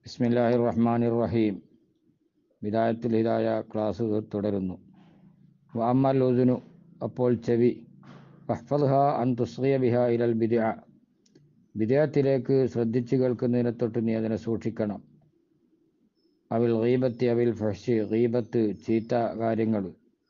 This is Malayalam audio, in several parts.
ബിസ്മില്ലാഹി റഹ്മാൻ റഹീം വിദായത്തുൽ ഹിദായ ക്ലാസ് തുടരുന്നു വാമ്മൽ ഉദുനു അപ്പോൾ ചെവി വഹ്ഫൽഹ അൻ തുസ്രിയ ബിഹ ഇലൽ ബിദ്അ ബിദ്അത്തിലേക്ക് ശ്രദ്ധിച്ചു കേൾക്കുന്നതിനെ തൊട്ട് നീ അതിനെ സൂക്ഷിക്കണം അവിൽ ഗീബത്തി അവിൽ ഫഷ് ഗീബത്ത് ചീത്ത കാര്യങ്ങൾ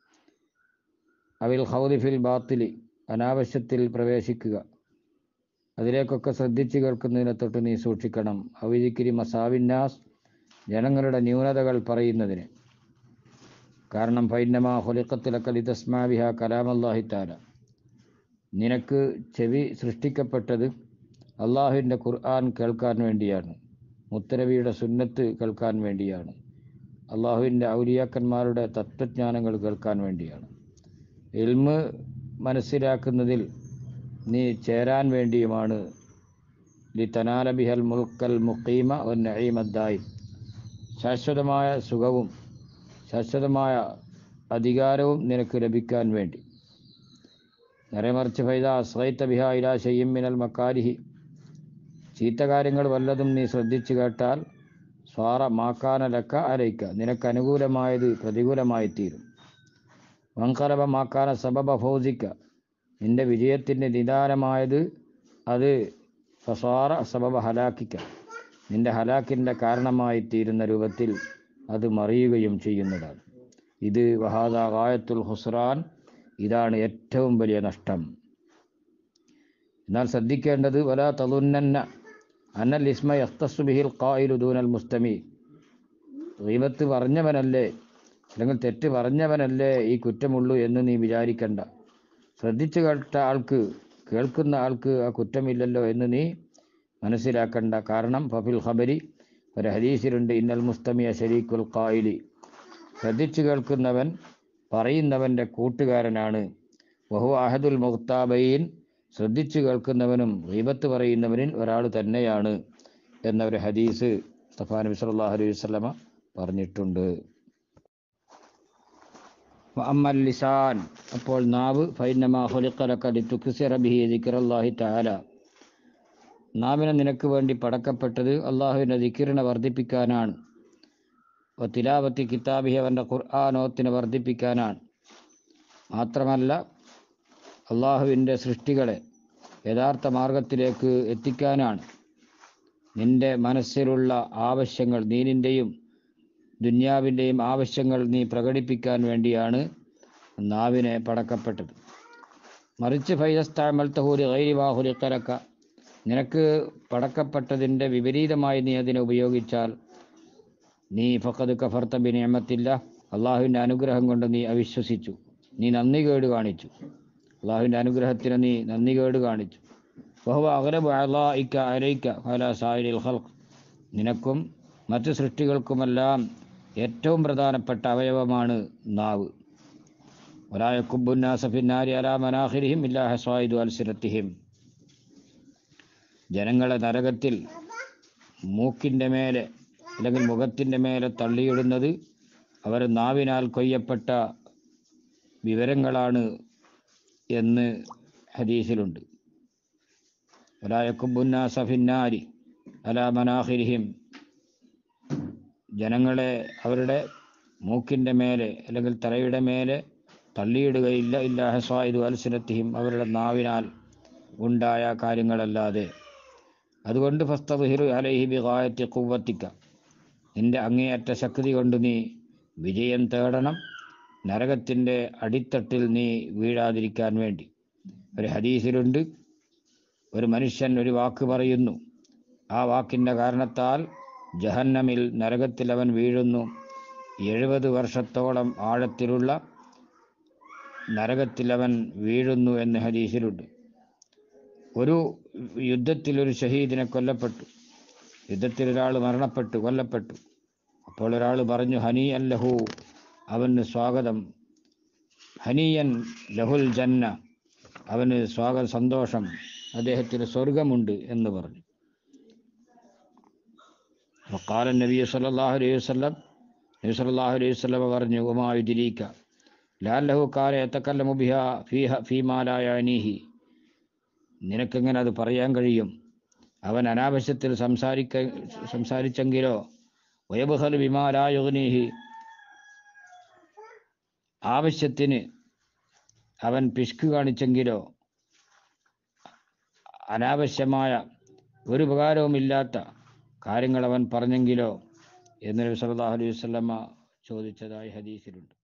അവിൽ ഹൗദിഫിൽ ബാത്തിലി അനാവശ്യത്തിൽ പ്രവേശിക്കുക അതിലേക്കൊക്കെ ശ്രദ്ധിച്ചു കേൾക്കുന്നതിനെ തൊട്ട് നീ സൂക്ഷിക്കണം അവിദിക്കിരി മസാവിന്നാസ് ജനങ്ങളുടെ ന്യൂനതകൾ പറയുന്നതിന് കാരണം ഫൈനമാ ഹൊലിക്കത്തിലക്കൽ ഇതസ്മാവിഹ കലാമല്ലാഹിത്താല നിനക്ക് ചെവി സൃഷ്ടിക്കപ്പെട്ടത് അള്ളാഹുവിൻ്റെ ഖുർആൻ കേൾക്കാൻ വേണ്ടിയാണ് മുത്തരവിയുടെ സുന്നത്ത് കേൾക്കാൻ വേണ്ടിയാണ് അള്ളാഹുവിൻ്റെ ഔലിയാക്കന്മാരുടെ തത്വജ്ഞാനങ്ങൾ കേൾക്കാൻ വേണ്ടിയാണ് എൽമ് മനസ്സിലാക്കുന്നതിൽ നീ ചേരാൻ വേണ്ടിയുമാണ് ലി തനാല ബിഹൽ മുൽക്കൽ മുഖീമ ഒ നഈമദ്ദായി ശാശ്വതമായ സുഖവും ശാശ്വതമായ അധികാരവും നിനക്ക് ലഭിക്കാൻ വേണ്ടി നേരെമറിച്ച് ഫൈദ അസ്രൈത്ത ബിഹ ഇലാ ഷയ്യം മിനൽ മക്കാരിഹി ചീത്ത കാര്യങ്ങൾ വല്ലതും നീ ശ്രദ്ധിച്ചു കേട്ടാൽ സ്വാറ മാക്കാന ലക്ക അലയ്ക്ക നിനക്ക് അനുകൂലമായത് പ്രതികൂലമായി തീരും വങ്കറബ മാക്കാന സബബ ഫൗസിക്ക നിന്റെ വിജയത്തിൻ്റെ നിദാനമായത് അത് ഫസാറ സബബ ഹലാക്കിക്ക നിന്റെ ഹലാക്കിൻ്റെ കാരണമായി തീരുന്ന രൂപത്തിൽ അത് മറിയുകയും ചെയ്യുന്നതാണ് ഇത് വഹാദ ഗായത്തുൽ ഹുസ്റാൻ ഇതാണ് ഏറ്റവും വലിയ നഷ്ടം എന്നാൽ ശ്രദ്ധിക്കേണ്ടത് വല തലുന്നന്ന അന്നൽ ഇസ്മ യസ്തസുബിഹിൽ ഖായിലു ദൂനൽ മുസ്തമി ഗീബത്ത് പറഞ്ഞവനല്ലേ അല്ലെങ്കിൽ തെറ്റ് പറഞ്ഞവനല്ലേ ഈ കുറ്റമുള്ളൂ എന്ന് നീ വിചാരിക്കണ്ട ശ്രദ്ധിച്ചു കേട്ട ആൾക്ക് കേൾക്കുന്ന ആൾക്ക് ആ കുറ്റമില്ലല്ലോ എന്ന് നീ മനസ്സിലാക്കണ്ട കാരണം ഫഫിൽ ഖബരി ഒരു ഹദീസിലുണ്ട് ഇന്നൽ മുസ്തമിയ ഷരീഖുൽ ഖായിലി ശ്രദ്ധിച്ചു കേൾക്കുന്നവൻ പറയുന്നവൻ്റെ കൂട്ടുകാരനാണ് വഹു അഹദുൽ മുഖ്താബൈൻ ശ്രദ്ധിച്ചു കേൾക്കുന്നവനും ഗീബത്ത് പറയുന്നവനിൽ ഒരാൾ തന്നെയാണ് എന്ന ഒരു ഹദീസ് സഫാ നബി സല്ലല്ലാഹു അലൈഹി വസല്ലമ പറഞ്ഞിട്ടുണ്ട് അമ്മൽ ലിസാൻ അപ്പോൾ നാവ് ഫൈനമാ ഖുലിഖലക ലിതുക്സിറ ബിഹി ദിക്റല്ലാഹി തആല നാവിനെ നിനക്ക് വേണ്ടി പടക്കപ്പെട്ടത് അള്ളാഹുവിൻ്റെ ദിക്കിറിനെ വർദ്ധിപ്പിക്കാനാണ് തിലാവത്തി കിതാബിഹി അവൻ്റെ ഖുർആാനോത്തിനെ വർദ്ധിപ്പിക്കാനാണ് മാത്രമല്ല അള്ളാഹുവിൻ്റെ സൃഷ്ടികളെ യഥാർത്ഥ മാർഗത്തിലേക്ക് എത്തിക്കാനാണ് നിന്റെ മനസ്സിലുള്ള ആവശ്യങ്ങൾ നീനിൻ്റെയും ദുന്യാവിൻ്റെയും ആവശ്യങ്ങൾ നീ പ്രകടിപ്പിക്കാൻ വേണ്ടിയാണ് നാവിനെ പടക്കപ്പെട്ടത് മറിച്ച് ഫൈദസ്താമൽ തഹൂരി ഗൈരിവാഹുലി കലക്ക നിനക്ക് പടക്കപ്പെട്ടതിൻ്റെ വിപരീതമായി നീ അതിനെ ഉപയോഗിച്ചാൽ നീ ഫക്കത് കഫർത്ത ബിനിയമത്തില്ല അള്ളാഹുവിൻ്റെ അനുഗ്രഹം കൊണ്ട് നീ അവിശ്വസിച്ചു നീ നന്ദി കേട് കാണിച്ചു അള്ളാഹുവിൻ്റെ അനുഗ്രഹത്തിന് നീ നന്ദി കേട് കാണിച്ചു ബഹുവ അകലബ് അലായിക്ക അലൈക്ക ഫല സായിരിൽ ഹൽക്ക് നിനക്കും മറ്റ് സൃഷ്ടികൾക്കുമെല്ലാം ഏറ്റവും പ്രധാനപ്പെട്ട അവയവമാണ് നാവ് ഒരായക്കുബുന്നാസഫിന്നാരി അലാ മനാഹിരിഹിം ഇല്ലാ ഹസ്വായിദു അൽസിരത്തിഹിം ജനങ്ങളെ നരകത്തിൽ മൂക്കിൻ്റെ മേലെ അല്ലെങ്കിൽ മുഖത്തിൻ്റെ മേലെ തള്ളിയിടുന്നത് അവർ നാവിനാൽ കൊയ്യപ്പെട്ട വിവരങ്ങളാണ് എന്ന് ഹദീസിലുണ്ട് ഒരായക്കുബുന്നാസഫിന്നാരി അലാ മനാഹിരിഹിം ജനങ്ങളെ അവരുടെ മൂക്കിൻ്റെ മേലെ അല്ലെങ്കിൽ തലയുടെ മേലെ തള്ളിയിടുകയില്ല ഇല്ല ഹസ്വായിദു അൽസിനത്തിഹിം അവരുടെ നാവിനാൽ ഉണ്ടായ കാര്യങ്ങളല്ലാതെ അതുകൊണ്ട് ഫസ്തഹിറു അലൈഹി ബിഗായത്തി കുവ്വത്തിക്ക നിന്റെ അങ്ങേയറ്റ ശക്തി കൊണ്ട് നീ വിജയം തേടണം നരകത്തിൻ്റെ അടിത്തട്ടിൽ നീ വീഴാതിരിക്കാൻ വേണ്ടി ഒരു ഹദീസിലുണ്ട് ഒരു മനുഷ്യൻ ഒരു വാക്ക് പറയുന്നു ആ വാക്കിൻ്റെ കാരണത്താൽ ജഹന്നമിൽ നരകത്തിൽ അവൻ വീഴുന്നു എഴുപത് വർഷത്തോളം ആഴത്തിലുള്ള നരകത്തിൽ അവൻ വീഴുന്നു എന്ന് ഹദീസിലുണ്ട് ഒരു യുദ്ധത്തിൽ ഒരു ഷഹീദിനെ കൊല്ലപ്പെട്ടു യുദ്ധത്തിൽ ഒരാൾ മരണപ്പെട്ടു കൊല്ലപ്പെട്ടു അപ്പോൾ ഒരാൾ പറഞ്ഞു ഹനി അല്ലഹു അവന് സ്വാഗതം ഹനിയൻ ലഹുൽ ജന്ന അവന് സ്വാഗത സന്തോഷം അദ്ദേഹത്തിന് സ്വർഗമുണ്ട് എന്ന് പറഞ്ഞു وقال النبي صلى الله عليه وسلم നബി സല്ലല്ലാഹു അലൈഹി വസല്ലം പറഞ്ഞു ഉമായുദിരീക്ക ലാല്ലഹു കാല യതക്കല്ലമു ബിഹ ഫീഹ ഫീമാ ലാ യാനീഹി നിനക്കെങ്ങനെ അത് പറയാൻ കഴിയും അവൻ അനാവശ്യത്തിൽ സംസാരിക്ക സംസാരിച്ചെങ്കിലോ വയബുഹൽ വിമാലായുഗ്നീഹി ആവശ്യത്തിന് അവൻ പിശുക്ക് കാണിച്ചെങ്കിലോ അനാവശ്യമായ ഒരു ഉപകാരവുമില്ലാത്ത കാര്യങ്ങൾ അവൻ പറഞ്ഞെങ്കിലോ എന്ന് നബി സല്ലല്ലാഹു അലൈഹി വസല്ലമ ചോദിച്ചതായി ഹദീസിലുണ്ട്